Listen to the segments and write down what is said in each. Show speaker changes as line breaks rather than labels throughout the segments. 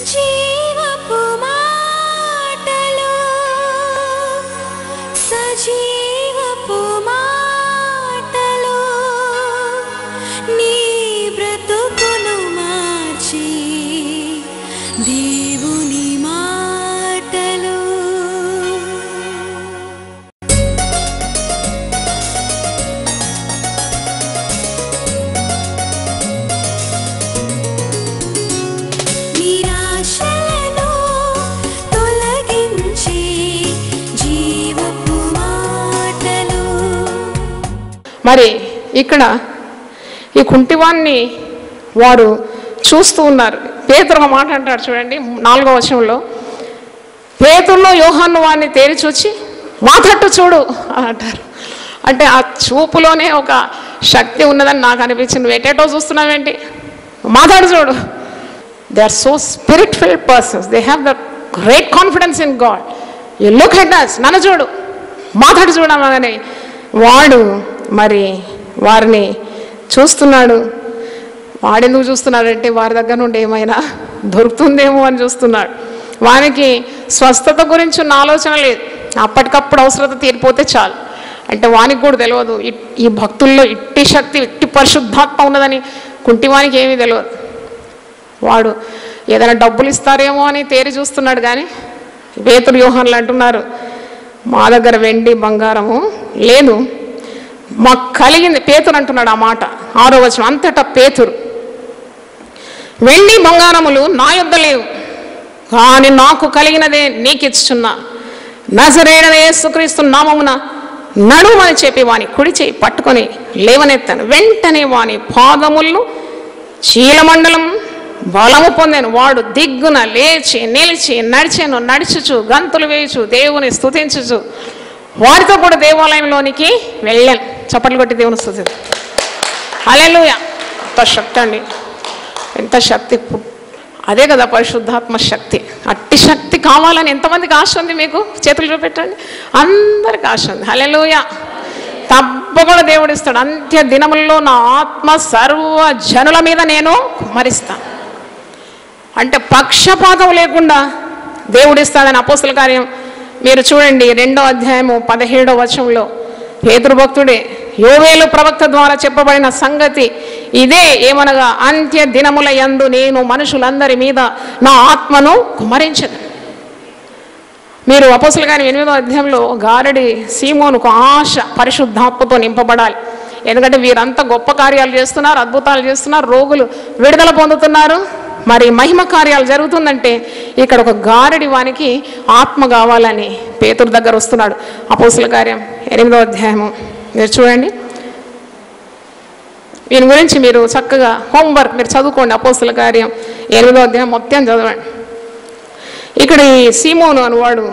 జీవపు మాటలు సజీవపు మాటలు నీ బ్రతుకును మార్చి దేవుని మాటలు నిరాశలను తొలగించి జీవపు మాటలు
మరి ఇక్కడ ఈ కుంటివాన్ని వారు చూస్తూ ఉన్నారు పేతురు ఒక మాట అంటాడు చూడండి నాలుగో వచనంలో పేతుల్లో యోహాను వాడిని తేరి చూచి మా తట్టు చూడు అని అంటారు అంటే ఆ చూపులోనే ఒక శక్తి ఉన్నదని నాకు అనిపించింది నువ్వు ఎటేటో చూస్తున్నావేంటి మా తట్టు చూడు they are so spirit filled persons they have the great confidence in God you look head us నన్ను చూడు మాట్లాడు చూడమని వాడు మరి వారిని చూస్తున్నాడు వాడెందుకు చూస్తున్నాడంటే వారి దగ్గర నుండి ఏమైనా దొరుకుతుందేమో అని చూస్తున్నాడు వానికి స్వస్థత గురించి ఉన్న ఆలోచన లేదు అప్పటికప్పుడు అవసరత తీరిపోతే చాలు అంటే వానికి కూడా తెలియదు ఇట్- ఈ భక్తుల్లో ఇట్టి శక్తి ఇట్టి పరిశుద్ధాత్మ ఉన్నదని కుంటివానికి ఏమీ తెలియదు వాడు ఏదైనా డబ్బులు ఇస్తారేమో అని తేరి చూస్తున్నాడు కానీ పేతురు యోహాన్లు అంటున్నారు మా దగ్గర వెండి బంగారము లేదు మాకు కలిగింది పేతురు అంటున్నాడు ఆ మాట ఆరో వచనం అంతటా పేతురు వెండి బంగారములు నా యొద్ద లేవు కానీ నాకు కలిగినదే నీకు ఇచ్చుచున్నా నజరేణ యేసుక్రీస్తు నామమున నడుమని చెప్పి వాని కుడి చేయి పట్టుకొని లేవనెత్తాను వెంటనే వాని పాదములను చీలమండలం బలము పొందాను వాడు దిగ్గున లేచి నిలిచి నడిచాను నడుచుచు గంతులు వేయుచు దేవుని స్తుతించుచు వారితో కూడా దేవాలయంలోనికి వెళ్ళాను చప్పట్లు కొట్టి దేవుని స్థుతి అలెలుయ ఎంత శక్తి అండి ఎంత శక్తి పు- అదే కదా పరిశుద్ధాత్మ శక్తి అట్టి శక్తి కావాలని ఎంతమందికి ఆశ ఉంది మీకు చేతులు చూపెట్టండి అందరికి ఆశ ఉంది హలెలుయ తప్పకుండా దేవుడు ఇస్తాడు అంత్య దినముల్లో నా ఆత్మ సర్వ జనుల మీద నేను కుమ్మరిస్తాను అంటే పక్షపాతం లేకుండా దేవుడు ఇస్తాడని అపోస్తుల కార్యం మీరు చూడండి రెండో అధ్యాయము పదిహేడో వచనంలో పేతురు భక్తుడే యోవేలు ప్రవక్త ద్వారా చెప్పబడిన సంగతి ఇదే ఏమనగా అంత్య దినముల యందు నేను మనుషులందరి మీద నా ఆత్మను కుమరించదు మీరు అపోసుల గారి ఎనిమిదో అధ్యాయంలో గారడి సీమోనుకు ఆశ పరిశుద్ధాత్మతో నింపబడాలి ఎందుకంటే వీరంతా గొప్ప కార్యాలు చేస్తున్నారు అద్భుతాలు చేస్తున్నారు రోగులు విడుదల పొందుతున్నారు మరి మహిమ కార్యాలు జరుగుతుందంటే ఇక్కడ ఒక గారడి వానికి ఆత్మ కావాలని పేతురు దగ్గర వస్తున్నాడు అపోసుల కార్యం ఎనిమిదో అధ్యాయము మీరు చూడండి దీని గురించి మీరు చక్కగా హోంవర్క్ మీరు చదువుకోండి అపోస్తుల కార్యం ఎనిమిదో అధ్యాయం మొత్తం చదవండి ఇక్కడ ఈ సీమోను అనువాడు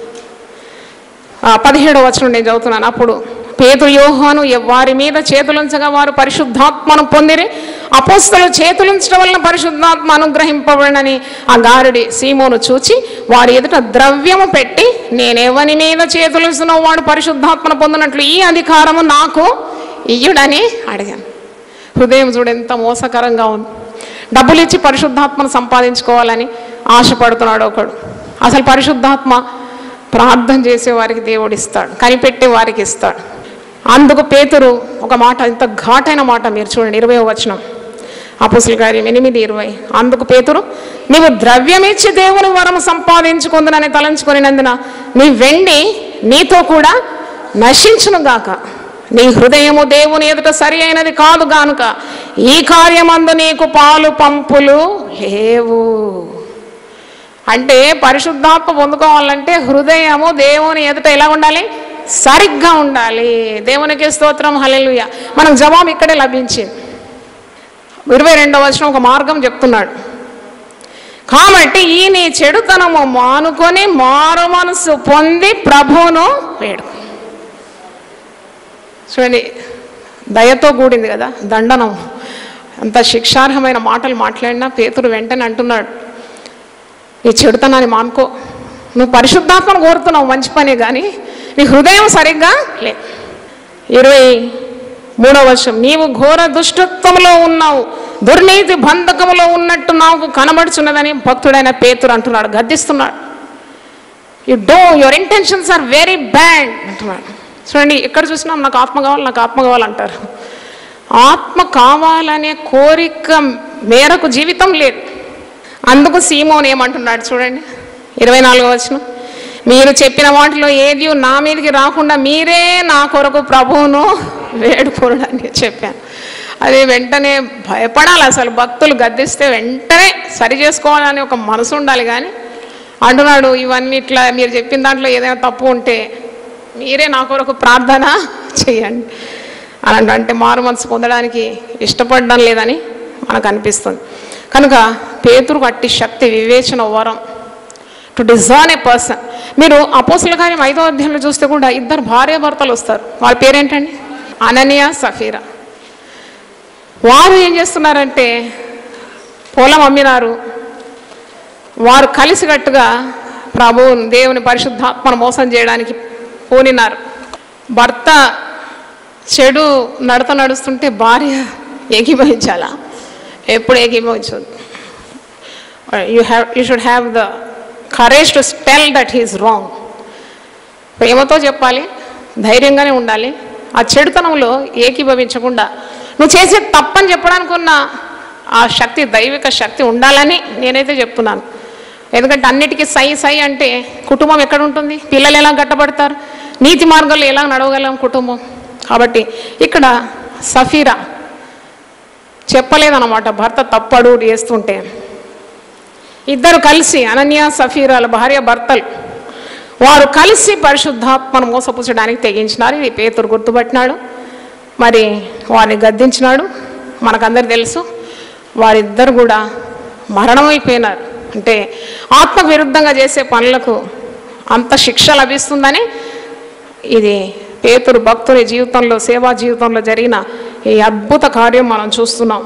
ఆ, పదిహేడో వచనం నేను చదువుతున్నాను అప్పుడు పేతురు యోహాను ఎవ్- వారి మీద చేతులుంచగా వారు పరిశుద్ధాత్మను పొందిరి అపోస్తలు చేతులుంచడం వలన పరిశుద్ధాత్మ అనుగ్రహింపబడనని ఆ గారుడి సీమోను చూచి వారి ఎదుట ద్రవ్యము పెట్టి నేనెవని మీద చేతులుంచునో వాడు పరిశుద్ధాత్మను పొందినట్లు ఈ అధికారము నాకు ఇయ్యుడని అడిగాను హృదయం చూడు ఎంత మోసకరంగా ఉంది డబ్బులు ఇచ్చి పరిశుద్ధాత్మను సంపాదించుకోవాలని ఆశపడుతున్నాడు ఒకడు అసలు పరిశుద్ధాత్మ ప్రార్థన చేసే వారికి దేవుడు ఇస్తాడు కనిపెట్టే వారికి ఇస్తాడు అందుకు పేతురు ఒక మాట ఇంత ఘాటైన మాట మీరు చూడండి ఇరవై వచనం అపుసుల కార్యం ఎనిమిది ఇరవై అందుకు పేతురు నీవు ద్రవ్యమిచ్చి దేవుని వరం సంపాదించుకుందునని తలంచుకొనినందున నీ వెండి నీతో కూడా నశించును గాక నీ హృదయము దేవుని ఎదుట సరి అయినది కాదు గానుక ఈ కార్యమందు నీకు పాలు పంపులు లేవు అంటే పరిశుద్ధాత్మ పొందుకోవాలంటే హృదయము దేవుని ఎదుట ఎలా ఉండాలి సరిగ్గా ఉండాలి దేవునికి స్తోత్రం హల్లెలూయా మనకు జవాబు ఇక్కడే లభించింది ఇరవై రెండవ వచనం ఒక మార్గం చెప్తున్నాడు కాబట్టి ఈ నీ చెడుతనము మానుకొని మారు మనసు పొంది ప్రభువును వేడుకో చూడండి దయతో కూడింది కదా దండనం అంత శిక్షార్హమైన మాటలు మాట్లాడినా పేతురు వెంటనే అంటున్నాడు నీ చెడుతనాన్ని మానుకో నువ్వు పరిశుద్ధాత్మను కోరుతున్నావు మంచి పనే కానీ నీ హృదయం సరిగ్గా లే ఇరవై మూడవ వర్షం నీవు ఘోర దుష్టత్వంలో ఉన్నావు దుర్నీతి బంధకములో ఉన్నట్టు నాకు కనబడుచున్నదని భక్తుడైన పేతురు అంటున్నాడు గద్దిస్తున్నాడు you do your intentions are very bad అంటున్నాడు చూడండి ఎక్కడ చూసినా నాకు ఆత్మ కావాలి నాకు ఆత్మ కావాలంటారు ఆత్మ కావాలనే కోరిక మేరకు జీవితం లేదు అందుకు సీమోన్ ఏమంటున్నాడు చూడండి ఇరవై నాలుగో వచ్చిన మీరు చెప్పిన వాటిలో ఏది నా మీదకి రాకుండా మీరే నా కొరకు ప్రభువును వేడుకోడు అని చెప్పాను అది వెంటనే భయపడాలి అసలు భక్తులు గద్దిస్తే వెంటనే సరి చేసుకోవాలని ఒక మనసు ఉండాలి కానీ అంటున్నాడు ఇవన్నీ ఇట్లా మీరు చెప్పిన దాంట్లో ఏదైనా తప్పు ఉంటే మీరే నా కొరకు ప్రార్థన చేయండి అని అంటే మారు మనసు పొందడానికి ఇష్టపడడం లేదని మనకు అనిపిస్తుంది కనుక పేతురుకు అట్టి శక్తి వివేచన వరం టు డిజర్న్ ఏ పర్సన్ మీరు అపోసుల కార్యం ఐదో అధ్యాయంలో చూస్తే కూడా ఇద్దరు భార్య భర్తలు వస్తారు వాళ్ళ పేరేంటండి అననియా సఫీరా వారు ఏం చేస్తున్నారంటే పొలం అమ్మినారు వారు కలిసికట్టుగా ప్రభు దేవుని పరిశుద్ధాత్మను మోసం చేయడానికి పూనినారు భర్త చెడు నడత నడుస్తుంటే భార్య ఏకీభవించాలా ఎప్పుడు ఏకీభవించదు you have you should have the courage to tell that he's wrong ప్రేమతో చెప్పాలి ధైర్యంగానే ఉండాలి ఆ చెడుతనంలో ఏకీభవించకుండా నువ్వు చేసే తప్పని చెప్పడానికి ఉన్న ఆ శక్తి దైవిక శక్తి ఉండాలని నేనైతే చెప్తున్నాను ఎందుకంటే అన్నిటికీ సై సై అంటే కుటుంబం ఎక్కడ ఉంటుంది పిల్లలు ఎలా గట్టబడతారు నీతి మార్గంలో ఎలా నడవగలం కుటుంబం కాబట్టి ఇక్కడ సఫీరా చెప్పలేదన్నమాట భర్త తప్పడు చేస్తుంటే ఇద్దరు కలిసి అనన్య సఫీరాల భార్య భర్తలు వారు కలిసి పరిశుద్ధాత్మను మోసపుచ్చడానికి తెగించినారు ఇది పేతురు గుర్తుపట్టినాడు మరి వారిని గద్దించినాడు మనకందరు తెలుసు వారిద్దరు కూడా మరణమైపోయినారు అంటే ఆత్మకు విరుద్ధంగా చేసే పనులకు అంత శిక్ష లభిస్తుందని ఇది పేతురు భక్తుని జీవితంలో సేవా జీవితంలో జరిగిన ఈ అద్భుత కార్యం మనం చూస్తున్నాం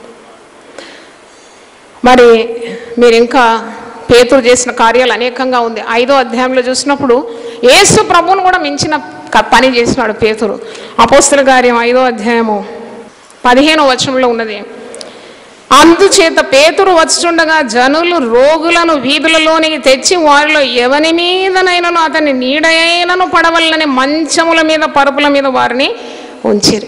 మరి మీరు ఇంకా పేతురు చేసిన కార్యాలు అనేకంగా ఉంది ఐదో అధ్యాయంలో చూసినప్పుడు యేసు ప్రభువును కూడా మించిన క- పని చేసినాడు పేతురు అపోస్తుల కార్యం ఐదో అధ్యాయము పదిహేనో వచనంలో ఉన్నది అందుచేత పేతురు వచ్చుండగా జనులు రోగులను వీధులలోనికి తెచ్చి వారిలో ఎవని మీదనైనను అతని నీడైనను పడవలని మంచముల మీద పరుపుల మీద వారిని ఉంచిరి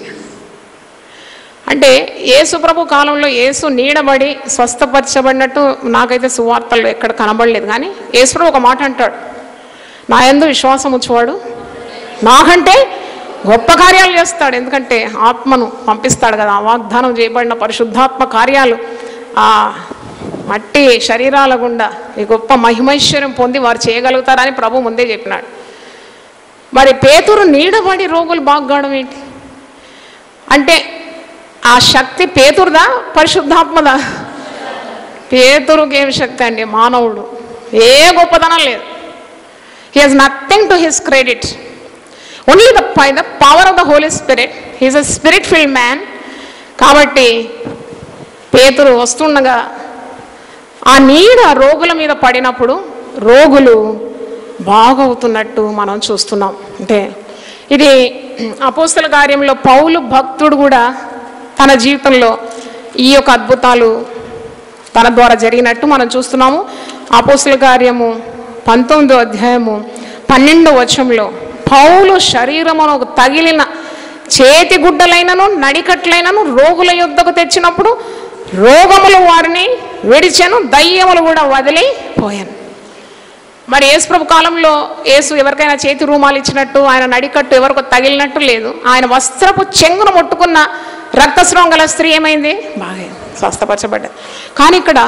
అంటే యేసు ప్రభు కాలంలో యేసు నీడబడి స్వస్థపరచబడినట్టు నాకైతే సువార్తల్లో ఎక్కడ కనబడలేదు కానీ యేసు ప్రభు ఒక మాట అంటాడు నా ఎందు విశ్వాసం వచ్చేవాడు నాకంటే గొప్ప కార్యాలు చేస్తాడు ఎందుకంటే ఆత్మను పంపిస్తాడు కదా ఆ వాగ్దానం చేయబడిన పరిశుద్ధాత్మ కార్యాలు ఆ మట్టి శరీరాల గుండా ఈ గొప్ప మహిమైశ్వర్యం పొంది వారు చేయగలుగుతారని ప్రభు ముందే చెప్పినాడు మరి పేతురు నీడబడి రోగులు బాగ్గాడం ఏంటి అంటే ఆ శక్తి పేతురుదా పరిశుద్ధాత్మదా పేతురుకి ఏమి శక్తి అండి మానవుడు ఏ గొప్పతనం లేదు he has nothing to his credit only the by the power of the holy spirit he's a spirit fill man కాబట్టి పేతురు వస్తుండగా ఆ నీడ రోగుల మీద పడినప్పుడు రోగులు బాగవుతున్నట్టు మనం చూస్తున్నాం అంటే ఇది అపోస్తల కార్యంలో పౌలు భక్తుడు కూడా తన జీవితంలో ఈ యొక్క అద్భుతాలు తన ద్వారా జరిగినట్టు మనం చూస్తున్నాము అపోస్తల కార్యము పంతొమ్మిదో అధ్యాయము పన్నెండో వచనంలో పౌలు శరీరమును తగిలిన చేతి గుడ్డలైనను నడికట్లైనను రోగుల యుద్ధకు తెచ్చినప్పుడు రోగములు వారిని విడిచెను దయ్యములు కూడా వదిలిపోయాను మరి యేసుప్రభు కాలంలో యేసు ఎవరికైనా చేతి రూమాలు ఇచ్చినట్టు ఆయన నడికట్టు ఎవరికో తగిలినట్టు లేదు ఆయన వస్త్రపు చెంగును ముట్టుకున్న రక్తస్రావం గల స్త్రీ ఏమైంది బాగా స్వస్థపరచబడ్డది కానీ ఇక్కడ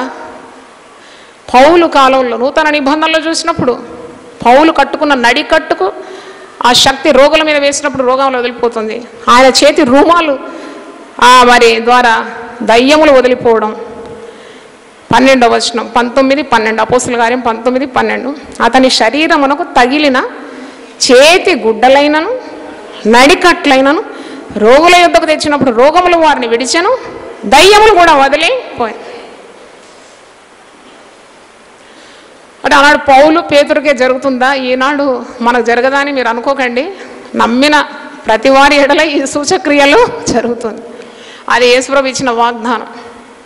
పౌలు కాలంలో నూతన నిబంధనలు చూసినప్పుడు పౌలు కట్టుకున్న నడికట్టుకు ఆ శక్తి రోగుల మీద వేసినప్పుడు రోగంలో వదిలిపోతుంది ఆయన చేతి రూమాలు ఆ మరి ద్వారా దయ్యములు వదిలిపోవడం పన్నెండవ వచనం పంతొమ్మిది పన్నెండు అపోసుల కార్యం పంతొమ్మిది పన్నెండు అతని శరీరమునకు తగిలిన చేతి గుడ్డలైనను నడికట్లైనను రోగుల యుద్ధకు తెచ్చినప్పుడు రోగములు వారిని విడిచెను దయ్యములు కూడా వదిలిపోయాయి అంటే ఆనాడు పౌలు పేతురికే జరుగుతుందా ఈనాడు మనకు జరగదా అని మీరు అనుకోకండి నమ్మిన ప్రతి వారి ఎడల ఈ సూచక్రియలు జరుగుతుంది అది యేసుప్రభు ఇచ్చిన వాగ్దానం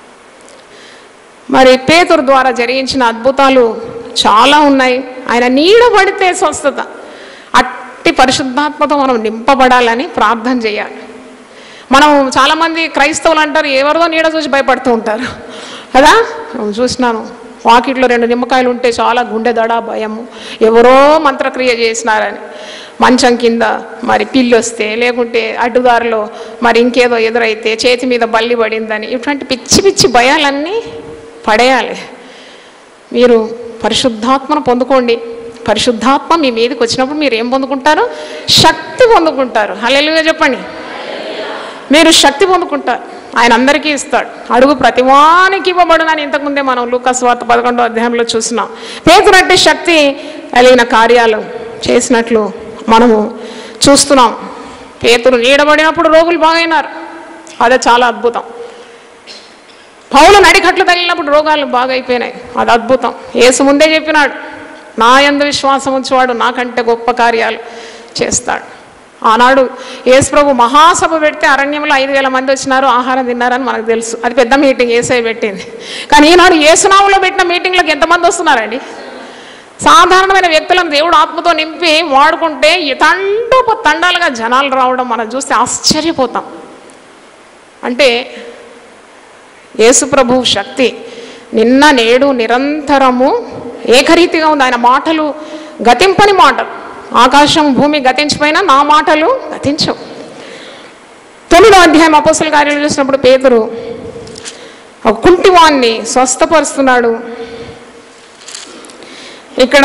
మరి పేతురు ద్వారా జరిగించిన అద్భుతాలు చాలా ఉన్నాయి ఆయన నీడ పడితే స్వస్థత అట్టి పరిశుద్ధాత్మతో మనం నింపబడాలని ప్రార్థన చేయాలి మనం చాలామంది క్రైస్తవులు అంటారు ఎవరిదో నీడ చూసి భయపడుతూ ఉంటారు కదా నేను చూసినాను వాకిట్లో రెండు నిమ్మకాయలు ఉంటే చాలా గుండె దడ భయము ఎవరో మంత్రక్రియ చేసినారని మంచం కింద మరి పిల్లి వస్తే లేకుంటే అడ్డుదారిలో మరి ఇంకేదో ఎదురైతే చేతి మీద బల్లి పడిందని ఇటువంటి పిచ్చి పిచ్చి భయాలన్నీ పడేయాలి మీరు పరిశుద్ధాత్మను పొందుకోండి పరిశుద్ధాత్మ మీ మీదకి వచ్చినప్పుడు మీరు ఏం పొందుకుంటారు శక్తి పొందుకుంటారు హల్లెలూయా చెప్పండి మీరు శక్తి పొందుకుంటారు ఆయన అందరికీ ఇస్తాడు అడుగు ప్రతివానికి ఇవ్వబడునని ఇంతకుముందే మనం లూకాస్ వార్త పదకొండో అధ్యాయంలో చూసినాం పేతురట్టి శక్తి కలిగిన కార్యాలు చేసినట్లు మనము చూస్తున్నాం పేతురు నీడబడినప్పుడు రోగులు బాగైనారు అదే చాలా అద్భుతం పౌలు నడికట్లు తగిలినప్పుడు రోగాలు బాగా అయిపోయినాయి అది అద్భుతం యేసు ముందే చెప్పినాడు నా యందు విశ్వాసం ఉంచేవాడు నాకంటే గొప్ప కార్యాలు చేస్తాడు ఆనాడు యేసు ప్రభు మహాసభ పెడితే అరణ్యంలో ఐదు వేల మంది వచ్చినారు ఆహారం తిన్నారని మనకు తెలుసు అది పెద్ద మీటింగ్ ఏసై పెట్టింది కానీ ఈనాడు ఏసునాములో పెట్టిన మీటింగ్లకు ఎంతమంది వస్తున్నారండి సాధారణమైన వ్యక్తులను దేవుడు ఆత్మతో నింపి వాడుకుంటే ఈ తండోప తండాలుగా జనాలు రావడం మనం చూస్తే ఆశ్చర్యపోతాం అంటే యేసుప్రభు శక్తి నిన్న నేడు నిరంతరము ఏకరీతిగా ఉంది ఆయన మాటలు గతింపని మాటలు ఆకాశం భూమి గతించిపోయినా నా మాటలు గతించవు తొమ్మిదో అధ్యాయం అపోసల కార్యాలు చూసినప్పుడు పేదరు ఒక కుంటివాన్ని స్వస్థపరుస్తున్నాడు ఇక్కడ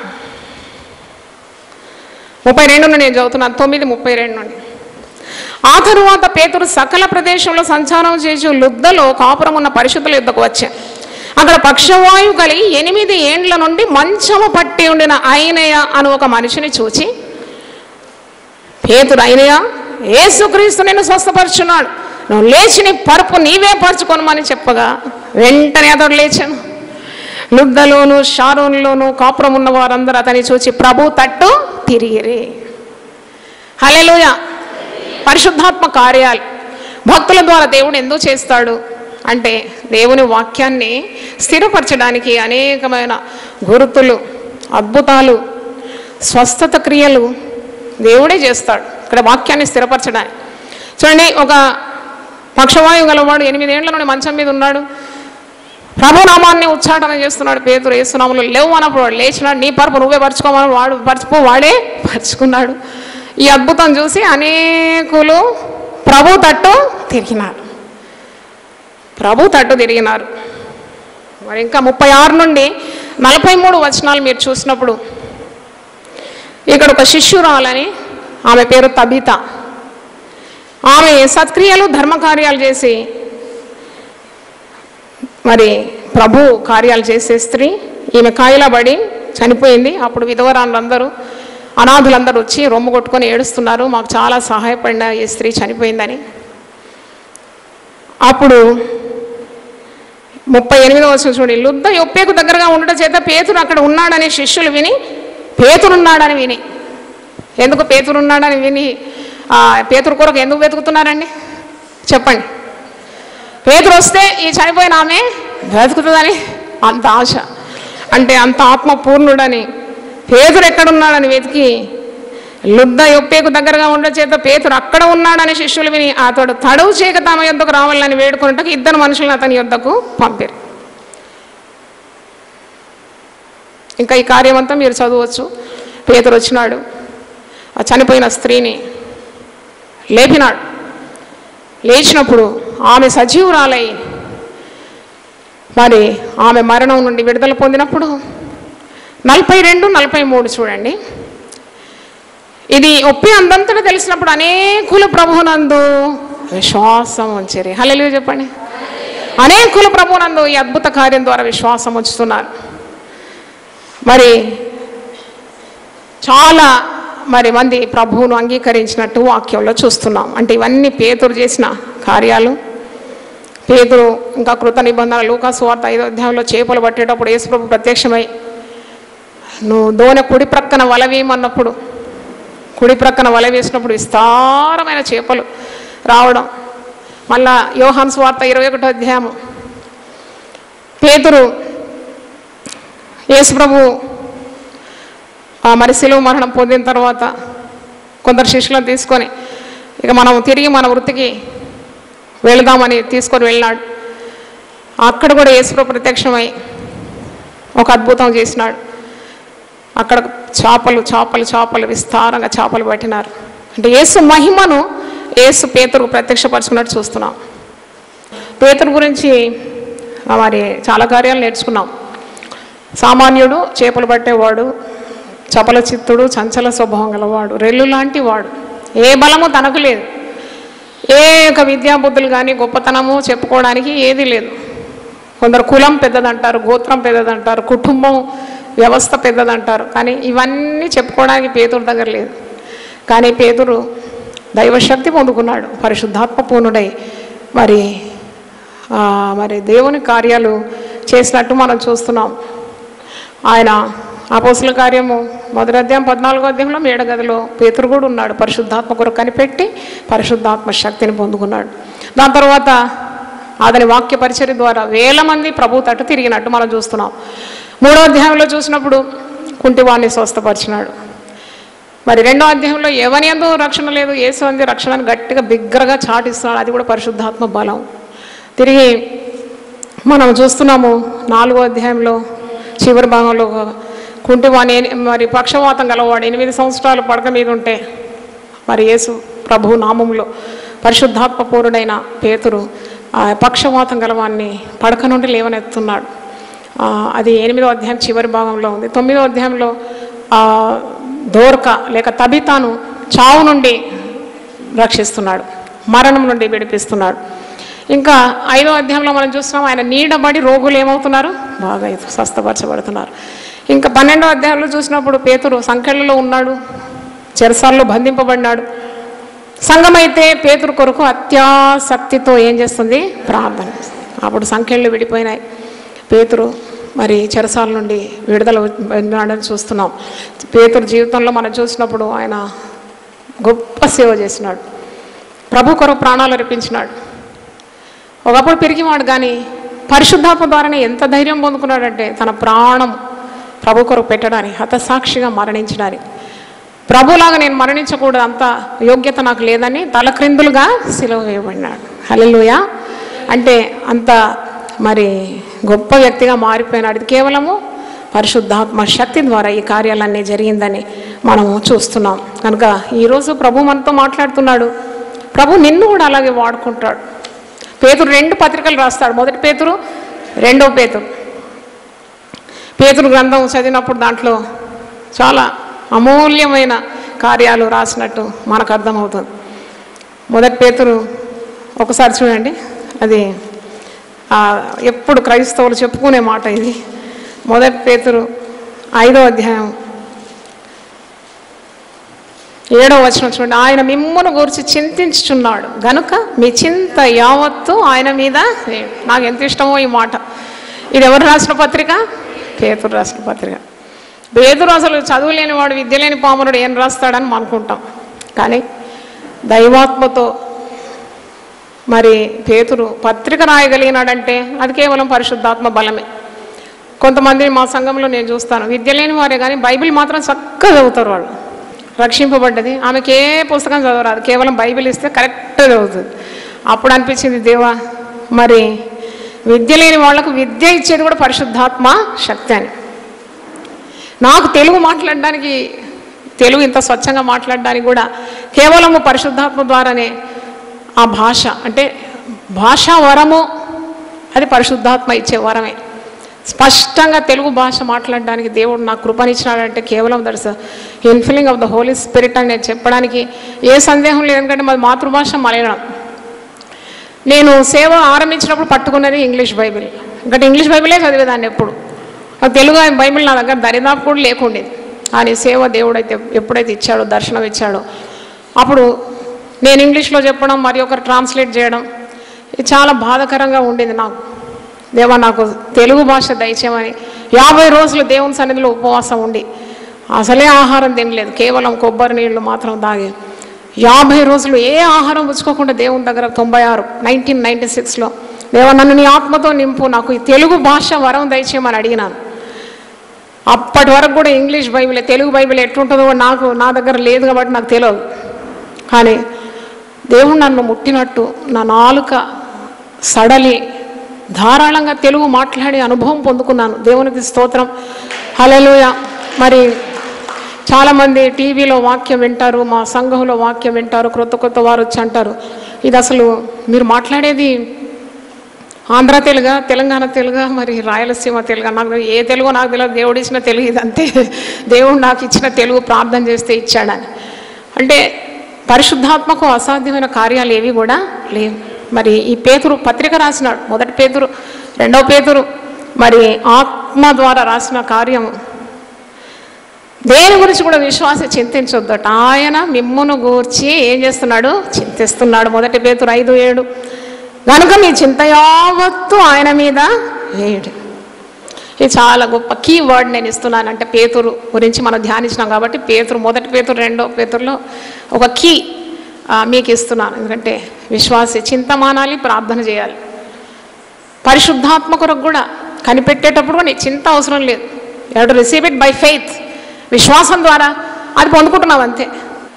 ముప్పై రెండు నుండి నేను చదువుతున్నాను తొమ్మిది ముప్పై రెండు నుండి ఆ తరువాత పేతురు సకల ప్రదేశంలో సంచారం చేసి లుద్దలో కాపురం ఉన్న పరిశుద్ధుల యుద్ధకు వచ్చా అక్కడ పక్షవాయువు కలిగి ఎనిమిది ఏండ్ల నుండి మంచము పట్టి ఉండిన అయినయ అని ఒక మనిషిని చూచి పేతురు అయినయ ఏసుక్రీస్తు నిన్ను స్వస్థపరుచున్నాడు నువ్వు లేచి నీ పరుపు నీవే పరుచుకొనమని చెప్పగా వెంటనే అతడు లేచాను లుద్దలోను షారోన్లోను కాపురం ఉన్న వారందరూ అతని చూచి ప్రభు తట్టు తిరిగిరి హలెలుయ పరిశుద్ధాత్మ కార్యాలు భక్తుల ద్వారా దేవుడు ఎందుకు చేస్తాడు అంటే దేవుని వాక్యాన్ని స్థిరపరచడానికి అనేకమైన గురుతులు అద్భుతాలు స్వస్థత క్రియలు దేవుడే చేస్తాడు ఇక్కడ వాక్యాన్ని స్థిరపరచడానికి చూడండి ఒక పక్షవాయువు గలవాడు ఎనిమిదేళ్ల నుండి మంచం మీద ఉన్నాడు ప్రభునామాన్ని ఉచ్చాటన చేస్తున్నాడు పేదరు ఏసునాములు లేవు అన్నప్పుడు వాడు లేచినాడు నీ పరుపు నువ్వే పరుచుకోమని వాడు పరుచుకో వాడే పరుచుకున్నాడు ఈ అద్భుతం చూసి అనేకులు ప్రభు తట్టు తిరిగినారు ప్రభు తట్టు తిరిగినారు మరి ఇంకా ముప్పై ఆరు నుండి నలభై మూడు వచనాలు మీరు చూసినప్పుడు ఇక్కడ ఒక శిష్యురాలని ఆమె పేరు తబిత ఆమె సత్క్రియలు ధర్మకార్యాలు చేసి మరి ప్రభు కార్యాలు చేసే స్త్రీ ఈమె కాయలబడి చనిపోయింది అప్పుడు విధవరాళ్ళందరూ అనాథులందరూ వచ్చి రొమ్ము కొట్టుకొని ఏడుస్తున్నారు మాకు చాలా సహాయపడిన ఈ స్త్రీ చనిపోయిందని అప్పుడు ముప్పై ఎనిమిదవ వచ్చిన చూడండి లుద్ద యొప్పేకు దగ్గరగా ఉండటం చేత పేతురు అక్కడ ఉన్నాడని శిష్యులు విని పేతురున్నాడని విని ఎందుకు పేతురున్నాడని విని ఆ, పేతురు కొరకు ఎందుకు వెతుకుతున్నారండి చెప్పండి పేతురు వస్తే ఈ చనిపోయిన ఆమె బ్రతుకుతుందని అంత ఆశ అంటే అంత ఆత్మ పూర్ణుడని పేతురు ఎక్కడున్నాడని వెతికి లుద్ద యొప్పేకు దగ్గరగా ఉండ చేత పేతురు అక్కడ ఉన్నాడని శిష్యులు విని అతడు తడువు చేయక తమ యొద్దకు రావాలని వేడుకున్నట్టుకు ఇద్దరు మనుషులను అతని యొద్దకు పంపారు ఇంకా ఈ కార్యం అంతా మీరు చదవచ్చు పేతురు వచ్చినాడు ఆ చనిపోయిన స్త్రీని లేపినాడు లేచినప్పుడు ఆమె సజీవురాలై మరి ఆమె మరణం నుండి విడుదల పొందినప్పుడు నలభై రెండు నలభై మూడు చూడండి ఇది ఒప్పి అందంతటా తెలిసినప్పుడు అనేకుల ప్రభునందు విశ్వాసం ఉంచారు హల్లెలూయా చెప్పండి అనేకుల ప్రభునందు ఈ అద్భుత కార్యం ద్వారా విశ్వాసం ఉంచుతున్నారు మరి చాలా మరి మంది ప్రభువును అంగీకరించినట్టు వాక్యంలో చూస్తున్నాం అంటే ఇవన్నీ పేతురు చేసిన కార్యాలు పేతురు ఇంకా కృత నిబంధన లూకాసు వార్త ఐదో అధ్యాయంలో చేపలు పట్టేటప్పుడు యేసుప్రభు ప్రత్యక్షమై నువ్వు దోనె కుడి ప్రక్కన వల వేయమన్నప్పుడు కుడి ప్రక్కన వల వేసినప్పుడు విస్తారమైన చేపలు రావడం మళ్ళా యోహాన్ స్వార్త ఇరవై ఒకటో అధ్యాయము పేతురు యేసుప్రభు ఆ మరి శిలువ మరణం పొందిన తర్వాత కొందరు శిష్యులను తీసుకొని ఇక మనం తిరిగి మన వృత్తికి వెళదామని తీసుకొని వెళ్ళాడు అక్కడ కూడా యేసుప్రభు ప్రత్యక్షమై ఒక అద్భుతం చేసినాడు అక్కడ చేపలు చేపలు చేపలు విస్తారంగా చేపలు పట్టినారు అంటే యేసు మహిమను యేసు పేతురు ప్రత్యక్షపరచుకున్నట్టు చూస్తున్నాం పేతురు గురించి ఆ, మరి చాలా కార్యాలు నేర్చుకున్నాం సామాన్యుడు చేపలు పట్టేవాడు చపల చిత్తుడు చంచల స్వభావం గలవాడు రెల్లు లాంటి వాడు ఏ బలము తనకు లేదు ఏ ఒక విద్యాబుద్ధులు కానీ గొప్పతనము చెప్పుకోవడానికి ఏది లేదు కొందరు కులం పెద్దదంటారు గోత్రం పెద్దదంటారు కుటుంబం వ్యవస్థ పెద్దదంటారు కానీ ఇవన్నీ చెప్పుకోవడానికి పేతురు దగ్గర లేదు కానీ పేతురు దైవశక్తి పొందుకున్నాడు పరిశుద్ధాత్మ పూర్ణుడై మరి ఆ, మరి దేవుని కార్యాలు చేసినట్టు మనం చూస్తున్నాం ఆయన అపోసుల కార్యము మొదటి అధ్యాయం పద్నాలుగో అధ్యాయంలో మేడగదిలో పేతురు కూడా ఉన్నాడు పరిశుద్ధాత్మ కొరకు కనిపెట్టి పరిశుద్ధాత్మ శక్తిని పొందుకున్నాడు దాని తర్వాత అతని వాక్య పరిచర్య ద్వారా వేల మంది ప్రభు తట్టు తిరిగినట్టు మనం చూస్తున్నాం మూడో అధ్యాయంలో చూసినప్పుడు కుంటివాణ్ణి స్వస్థపరిచినాడు మరి రెండో అధ్యాయంలో ఎవని ఎందు రక్షణ లేదు ఏసు అంది రక్షణని గట్టిగా బిగ్గరగా చాటిస్తున్నాడు అది కూడా పరిశుద్ధాత్మ బలం తిరిగి మనం చూస్తున్నాము నాలుగో అధ్యాయంలో చివరి భాగంలో ఒక కుంటివాణి ఎని- మరి పక్షవాతం గలవాడు ఎనిమిది సంవత్సరాలు పడక మీద ఉంటే మరి యేసు ప్రభు నామంలో పరిశుద్ధాత్మ పూరుడైన పేతురు ఆ పక్షవాతం గలవాన్ని పడక నుండి లేవనెత్తున్నాడు ఆ, అది ఎనిమిదో అధ్యాయం చివరి భాగంలో ఉంది తొమ్మిదో అధ్యాయంలో ఆ, దోర్క లేక తబితాను చావు నుండి రక్షిస్తున్నాడు మరణం నుండి విడిపిస్తున్నాడు ఇంకా ఐదో అధ్యాయంలో మనం చూస్తున్నాం ఆయన నీడబడి రోగులు ఏమవుతున్నారు బాగా స్వస్థపరచబడుతున్నారు ఇంకా పన్నెండో అధ్యాయంలో చూసినప్పుడు పేతురు సంఖ్యలలో ఉన్నాడు చెరసాల్లో బంధింపబడినాడు సంఘమైతే పేతురు కొరకు అత్యాసక్తితో ఏం చేస్తుంది ప్రార్థన అప్పుడు సంఖ్యలు విడిపోయినాయి పేతురు మరి చెరసాల నుండి విడుదల పొందాడని చూస్తున్నాం పేతురు జీవితంలో మనం చూసినప్పుడు ఆయన గొప్ప సేవ చేసినాడు ప్రభు కొరకు ప్రాణాలు అర్పించినాడు ఒకప్పుడు పెరిగివాడు కానీ పరిశుద్ధాత్మ ద్వారానే ఎంత ధైర్యం పొందుకున్నాడంటే తన ప్రాణం ప్రభు కొరకు పెట్టడానికి హతసాక్షిగా మరణించడానికి ప్రభులాగా నేను మరణించకూడదు అంత యోగ్యత నాకు లేదని తలక్రిందులుగా సిలువ వేయబడినాడు హల్లెలూయ అంటే అంత మరి గొప్ప వ్యక్తిగా మారిపోయినాడు ఇది కేవలము పరిశుద్ధాత్మ శక్తి ద్వారా ఈ కార్యాలన్నీ జరిగిందని మనము చూస్తున్నాం కనుక ఈరోజు ప్రభు మనతో మాట్లాడుతున్నాడు ప్రభు నిన్ను కూడా అలాగే వాడుకుంటాడు పేతురు రెండు పత్రికలు రాస్తాడు మొదటి పేతురు రెండో పేతురు పేతురు గ్రంథం చదివినప్పుడు దాంట్లో చాలా అమూల్యమైన కార్యాలు రాసినట్టు మనకు అర్థమవుతుంది మొదటి పేతురు ఒకసారి చూడండి అది ఆ, ఎప్పుడు క్రైస్తవులు చెప్పుకునే మాట ఇది మొదటి పేతురు ఐదో అధ్యాయం ఏడో వచనం చూడండి ఆయన మిమ్మల్ని గురించి చింతించుచున్నాడు గనుక మీ చింత యావత్తు ఆయన మీద వేయండి. నాకు ఎంత ఇష్టమో ఈ మాట ఇది ఎవరు రాసిన పత్రిక పేతురు రాసిన పత్రిక పేతురు అసలు చదువు లేనివాడు విద్య లేని పామరుడు ఏం రాస్తాడని మనం అనుకుంటాం కానీ దైవాత్మతో మరి పేతురు పత్రిక రాయగలిగినాడంటే అది కేవలం పరిశుద్ధాత్మ బలమే కొంతమంది మా సంఘంలో నేను చూస్తాను విద్య లేని వారే కానీ బైబిల్ మాత్రం చక్కగా చదువుతారు వాళ్ళు రక్షింపబడ్డది ఆమెకి ఏ పుస్తకం చదవరాదు కేవలం బైబిల్ ఇస్తే కరెక్ట్గా చదువుతుంది అప్పుడు అనిపించింది దేవా మరి విద్య లేని వాళ్ళకు విద్య ఇచ్చేది కూడా పరిశుద్ధాత్మ శక్తి అని నాకు తెలుగు మాట్లాడడానికి తెలుగు ఇంత స్వచ్ఛంగా మాట్లాడడానికి కూడా కేవలము పరిశుద్ధాత్మ ద్వారానే ఆ భాష అంటే భాషా వరము అది పరిశుద్ధాత్మ ఇచ్చే వరమే స్పష్టంగా తెలుగు భాష మాట్లాడడానికి దేవుడు నాకు కృపనిచ్చినాడంటే కేవలం that's infilling of the holy spirit అని నేను చెప్పడానికి ఏ సందేహం లేదు ఎందుకంటే మాది మాతృభాష మలయాళం నేను సేవ ఆరంభించినప్పుడు పట్టుకున్నది ఇంగ్లీష్ బైబిల్ ఇంకా ఇంగ్లీష్ బైబిలే చదివేదాన్ని ఎప్పుడు నాకు తెలుగు బైబిల్ నా దగ్గర దరిదాపు కూడా లేకుండేది కానీ సేవ దేవుడైతే ఎప్పుడైతే ఇచ్చాడో దర్శనం ఇచ్చాడో అప్పుడు నేను ఇంగ్లీష్లో చెప్పడం మరి ఒకరు ట్రాన్స్లేట్ చేయడం ఇది చాలా బాధాకరంగా ఉండేది నాకు దేవా నాకు తెలుగు భాష దయచేయమని యాభై రోజులు దేవుని సన్నిధిలో ఉపవాసం ఉండి అసలే ఆహారం తినలేదు కేవలం కొబ్బరి నీళ్లు మాత్రం తాగి యాభై రోజులు ఏ ఆహారం పుచ్చుకోకుండా దేవుని దగ్గర తొంభై ఆరు నైన్టీన్ నైంటీ సిక్స్లో దేవ నన్ను నీ ఆత్మతో నింపు నాకు ఈ తెలుగు భాష వరం దయచేయమని అడిగినాను అప్పటి వరకు కూడా ఇంగ్లీష్ బైబిల్ తెలుగు బైబిల్ ఎట్లుంటుందో కూడా నాకు నా దగ్గర లేదు కాబట్టి నాకు తెలియదు కానీ దేవుడు నన్ను ముట్టినట్టు నా నాలుక సడలి ధారాళంగా తెలుగు మాట్లాడే అనుభవం పొందుకున్నాను దేవునికి స్తోత్రం హల్లెలూయా మరి చాలామంది టీవీలో వాక్యం వింటారు మా సంఘంలో వాక్యం వింటారు క్రొత్త కొత్త వారు వచ్చి అంటారు ఇది అసలు మీరు మాట్లాడేది ఆంధ్ర తెలుగా తెలంగాణ తెలుగా మరి రాయలసీమ తెలుగా నాకు ఏ తెలుగు నాకు తెలియదు దేవుడు ఇచ్చిన తెలుగు ఇదంతే దేవుడు నాకు ఇచ్చిన తెలుగు ప్రార్థన చేస్తే ఇచ్చాడని అంటే పరిశుద్ధాత్మకు అసాధ్యమైన కార్యాలు ఏవి కూడా లేవు మరి ఈ పేతురు పత్రిక రాసినాడు మొదటి పేతురు రెండవ పేతురు మరి ఆత్మ ద్వారా రాసిన కార్యం దేని గురించి కూడా విశ్వాస చింతించొద్దట ఆయన మిమ్మును గూర్చి ఏం చేస్తున్నాడు చింతిస్తున్నాడు మొదటి పేతురు ఐదు ఏడు కనుక మీ చింత యావత్తు ఆయన మీద వేయడు ఇది చాలా గొప్ప కీ వర్డ్ నేను ఇస్తున్నాను అంటే పేతురు గురించి మనం ధ్యానించినాం కాబట్టి పేతురు మొదటి పేతురు రెండో పేతురులో ఒక కీ ఆ, మీకు ఇస్తున్నాను ఎందుకంటే విశ్వాసి చింత మానాలి ప్రార్థన చేయాలి పరిశుద్ధాత్మ కొరకు కూడా కనిపెట్టేటప్పుడు కూడా నీకు చింత అవసరం లేదు you to receive it by faith విశ్వాసం ద్వారా అది పొందుకుంటున్నావు అంతే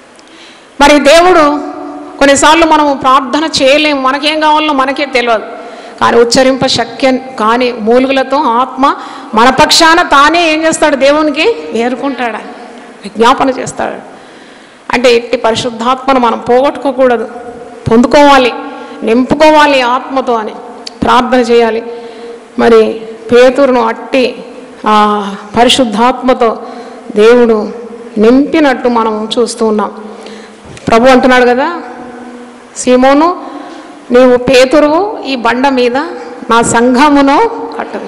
మరి దేవుడు కొన్నిసార్లు మనము ప్రార్థన చేయలేము మనకేం కావాలో మనకే తెలియదు కానీ ఉచ్చరింప శక్యం కాని మూలుగులతో ఆత్మ మన పక్షాన తానే ఏం చేస్తాడు దేవునికి వేరుకుంటాడు విజ్ఞాపన చేస్తాడు అంటే ఇట్టి పరిశుద్ధాత్మను మనం పోగొట్టుకోకూడదు పొందుకోవాలి నింపుకోవాలి ఆత్మతో అని ప్రార్థన చేయాలి మరి పేతురును అట్టి ఆ పరిశుద్ధాత్మతో దేవుడు నింపినట్టు మనం చూస్తూ ఉన్నాం ప్రభు అంటున్నాడు కదా సీమోను నీవు పేతురువు ఈ బండ మీద నా సంఘమును కట్టదు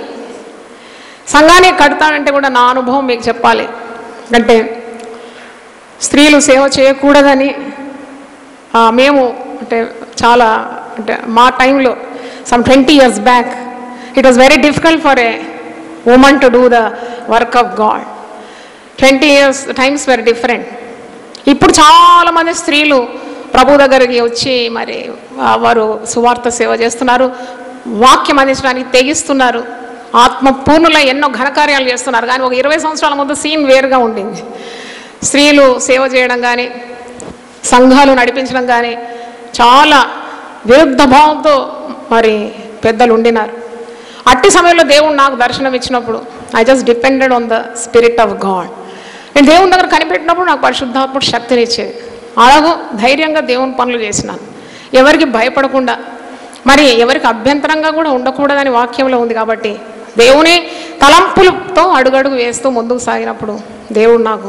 సంఘాన్ని కడతానంటే కూడా నా అనుభవం మీకు చెప్పాలి అంటే స్త్రీలు సేవ చేయకూడదని ఆ, మేము అంటే చాలా అంటే మా టైంలో some twenty years back it was very difficult for a woman to do the work of God twenty years times very different ఇప్పుడు చాలామంది స్త్రీలు ప్రభు దగ్గరికి వచ్చి మరి ఆ, వారు సువార్త సేవ చేస్తున్నారు వాక్యం అందించడానికి తెగిస్తున్నారు ఆత్మ పూర్ణుల ఎన్నో ఘనకార్యాలు చేస్తున్నారు కానీ ఒక ఇరవై సంవత్సరాల ముందు సీన్ వేరుగా ఉండింది స్త్రీలు సేవ చేయడం కానీ సంఘాలు నడిపించడం కానీ చాలా విరుద్ధ భావంతో మరి పెద్దలు ఉండినారు అట్టి సమయంలో దేవుడు నాకు దర్శనం ఇచ్చినప్పుడు I just depended on the spirit of God నేను దేవుని దగ్గర కనిపెట్టినప్పుడు నాకు పరిశుద్ధాత్ముడు శక్తిని ఇచ్చేది అలాగూ ధైర్యంగా దేవుని పనులు చేసినాను ఎవరికి భయపడకుండా మరి ఎవరికి అభ్యంతరంగా కూడా ఉండకూడదని వాక్యంలో ఉంది కాబట్టి దేవుని తలంపులతో అడుగడుగు వేస్తూ ముందుకు సాగినప్పుడు దేవుడు నాకు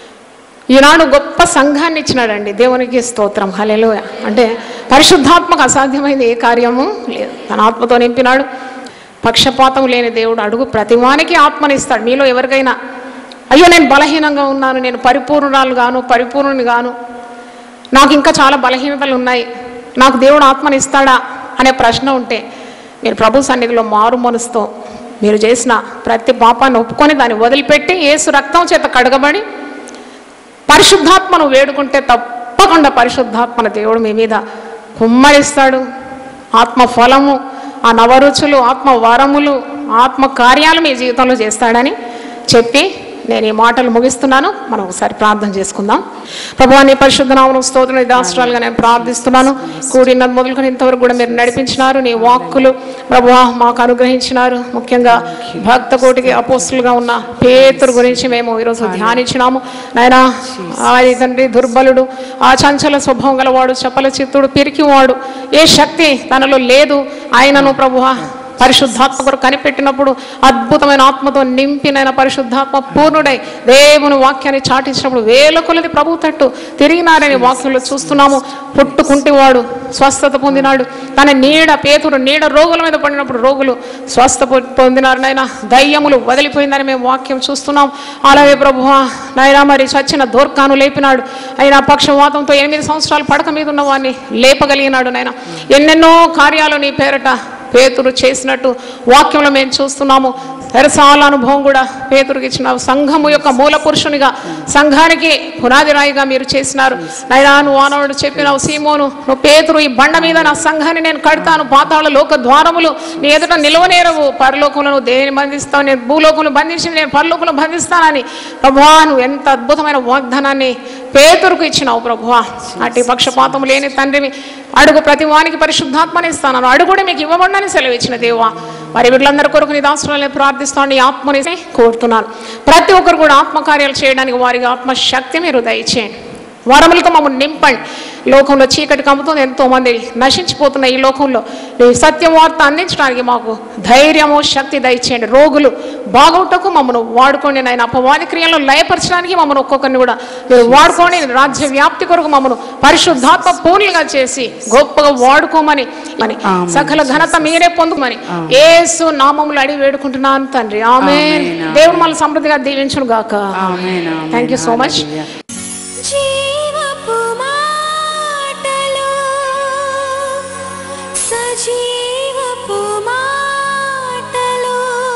ఈనాడు గొప్ప సంఘాన్ని ఇచ్చినాడండి దేవునికి స్తోత్రం హలెలో అంటే పరిశుద్ధాత్మకు అసాధ్యమైంది ఏ కార్యము లేదు తన ఆత్మతో నింపినాడు పక్షపాతం లేని దేవుడు అడుగు ప్రతివానికి ఆత్మనిస్తాడు మీలో ఎవరికైనా అయ్యో నేను బలహీనంగా ఉన్నాను నేను పరిపూర్ణురాలు గాను పరిపూర్ణుని గాను నాకు ఇంకా చాలా బలహీనతలు ఉన్నాయి నాకు దేవుడు ఆత్మనిస్తాడా అనే ప్రశ్న ఉంటే మీరు ప్రభు సన్నిధిలో మారు మనసుతో మీరు చేసిన ప్రతి పాపాన్ని ఒప్పుకొని దాన్ని వదిలిపెట్టి ఏసు రక్తం చేత కడగబడి పరిశుద్ధాత్మను వేడుకుంటే తప్పకుండా పరిశుద్ధాత్మన దేవుడు మీ మీద కుమ్మరిస్తాడు ఆత్మ ఫలము ఆ నవరుచులు ఆత్మ వరములు ఆత్మ కార్యాలు మీ జీవితంలో చేస్తాడని చెప్పి నేను ఈ మాటలు ముగిస్తున్నాను మనం ఒకసారి ప్రార్థన చేసుకుందాం ప్రభు నీ పరిశుద్ధ నామను స్తోత్రం దాస్ట్రాలుగా నేను ప్రార్థిస్తున్నాను కూడిన మొదలుకొని ఇంతవరకు కూడా మీరు నడిపించినారు నీ వాక్కులు ప్రభు మాకు అనుగ్రహించినారు ముఖ్యంగా భక్త కోటికి అపోస్తులుగా ఉన్న పేతురు గురించి మేము ఈరోజు ధ్యానించినాము నాయన ఆది తండ్రి దుర్బలుడు ఆ చంచల స్వభావం గలవాడు చపల చిత్తుడు పిరికివాడు ఏ శక్తి తనలో లేదు ఆయనను ప్రభు పరిశుద్ధాత్మ కొరకు కనిపెట్టినప్పుడు అద్భుతమైన ఆత్మతో నింపినైన పరిశుద్ధాత్మ పూర్ణుడై దేవుని వాక్యాన్ని చాటించినప్పుడు వేల కొలది ప్రభు తట్టు తిరిగినారని వాక్యంలో చూస్తున్నాము పుట్టుకుంటేవాడు స్వస్థత పొందినాడు తన నీడ పేతుడు నీడ రోగుల మీద పడినప్పుడు రోగులు స్వస్థ పొ- పొందినారు నాయన దయ్యములు వదిలిపోయిందని మేము వాక్యం చూస్తున్నాం అలాగే ప్రభు నాయన మరి చచ్చిన దోర్కాను లేపినాడు అయినా పక్షవాతంతో ఎనిమిది సంవత్సరాలు పడక మీద ఉన్న వాడిని లేపగలిగినాడు నాయన ఎన్నెన్నో కార్యాలు నీ పేరట పేతురు చేసినట్టు వాక్యంలో మేము చూస్తున్నాము ఎరసాల అనుభవం కూడా పేతురికి ఇచ్చినావు సంఘము యొక్క మూల పురుషునిగా సంఘానికి పునాది రాయిగా మీరు చేసినారు నైనా నువ్వు ఆనవాడు చెప్పినావు సీమోను నువ్వు పేతురు ఈ బండ మీద నా సంఘాన్ని నేను కడతాను పాతాళ లోక ద్వారములు నీ ఎదుట నిలవనేరవు పరలోకంలో నువ్వు దేని బంధిస్తావు నేను భూలోకంలో బంధించి నేను పరలోకంలో బంధిస్తానని ప్రభువా నువ్వు ఎంత అద్భుతమైన వాగ్దానాన్ని పేతురుకు ఇచ్చినావు ప్రభువా అట్టి పక్షపాతం లేని తండ్రివి అడుగు ప్రతి వానికి పరిశుద్ధాత్మని ఇస్తాను అడుగుడు మీకు ఇవ్వబడని సెలవు ఇచ్చిన దేవా మరి వీళ్ళందరి కొరకు నీ దాసులను ప్రార్థిస్తాను నీ ఆత్మని కోరుతున్నాను ప్రతి ఒక్కరు కూడా ఆత్మకార్యాలు చేయడానికి వారికి ఆత్మశక్తి మీరు దయచేయండి వరములతో మమ్మల్ని నింపండి లోకంలో చీకటి కమ్ముతుంది ఎంతో మంది నశించిపోతున్న ఈ లోకంలో నీ సత్యం వార్త అందించడానికి మాకు ధైర్యము శక్తి దయచేయండి రోగులు బాగొట్టకు మమ్మల్ని వాడుకోండి నాయన అపవాది క్రియలను లయపరచడానికి మమ్మల్ని ఒక్కొక్కరిని కూడా మీరు వాడుకోండి రాజ్య వ్యాప్తి కొరకు మమ్మల్ని పరిశుద్ధాత్మ పూర్ణులుగా చేసి గొప్పగా వాడుకోమని అని సకల ఘనత మీరే పొందుమని ఏసు నామములు అడిగి వేడుకుంటున్నాను తండ్రి ఆమె దేవుడు మళ్ళీ సమృద్ధిగా దీవించును గాక
ఆమేన్, ఆమేన్.
థ్యాంక్ యూ సో మచ్
హల్లెలూయా.
జీవపు మాటలు సజీవపు మాటలు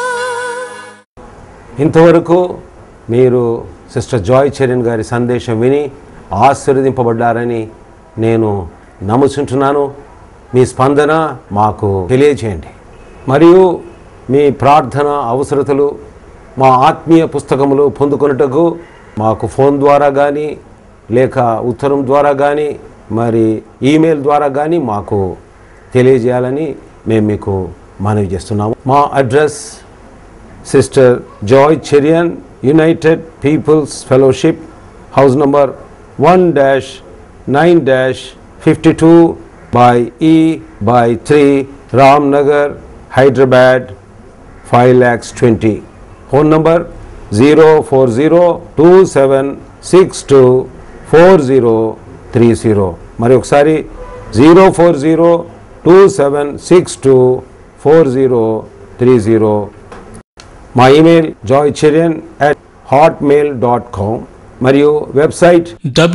ఇంతవరకు మీరు సిస్టర్ జాయ్ చరణ్ గారి సందేశం విని ఆశీర్వదింపబడ్డారని నేను నమ్ముచుంటున్నాను మీ స్పందన మాకు తెలియజేయండి మరియు మీ ప్రార్థన అవసరతలు మా ఆత్మీయ పుస్తకములు పొందుకొనుటకు మాకు ఫోన్ ద్వారా కానీ లేక ఉత్తరం ద్వారా కానీ మరి ఈమెయిల్ ద్వారా కానీ మాకు తెలియజేయాలని మేము మీకు మనవి చేస్తున్నాము మా address sister Joy Cherian united peoples fellowship house number one dash nine dash fifty two by E by three Ram Nagar Hyderabad five lakhs twenty phone number zero four zero two seven six two four zero three zero మరి ఒకసారి zero four zero two seven six two four zero three zero మా email Joy Cherian at Hotmail dot com మరియు website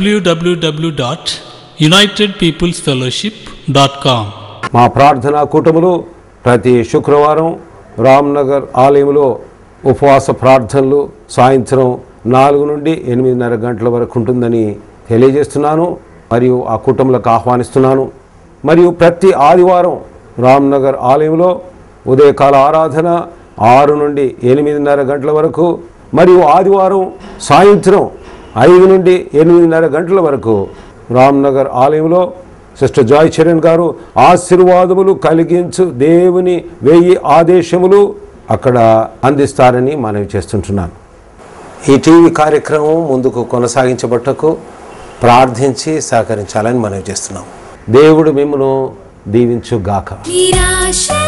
www.unitedpeoplesfellowship.com
మా ప్రార్థనా కూటములు ప్రతి శుక్రవారం రామ్నగర్ ఆలయంలో ఉపవాస ప్రార్థనలు సాయంత్రం నాలుగు నుండి ఎనిమిదిన్నర గంటల వరకు ఉంటుందని తెలియజేస్తున్నాను మరియు ఆ కుటుంబాలకు ఆహ్వానిస్తున్నాను మరియు ప్రతి ఆదివారం రామ్నగర్ ఆలయంలో ఉదయకాల ఆరాధన ఆరు నుండి ఎనిమిదిన్నర గంటల వరకు మరియు ఆదివారం సాయంత్రం ఐదు నుండి ఎనిమిదిన్నర గంటల వరకు రామ్నగర్ ఆలయంలో సిస్టర్ జాయ్ చరణ్ గారు ఆశీర్వాదములు కలిగించు దేవుని వెయ్యి ఆదేశములు అక్కడ అందిస్తారని మనవి చేస్తుంటున్నాను ఈ టీవీ కార్యక్రమం ముందుకు కొనసాగించబట్టకు ప్రార్థించి సహకరించాలని మనవి చేస్తున్నాం దేవుడు మిమ్మను దీవించుగాక
నిరాశ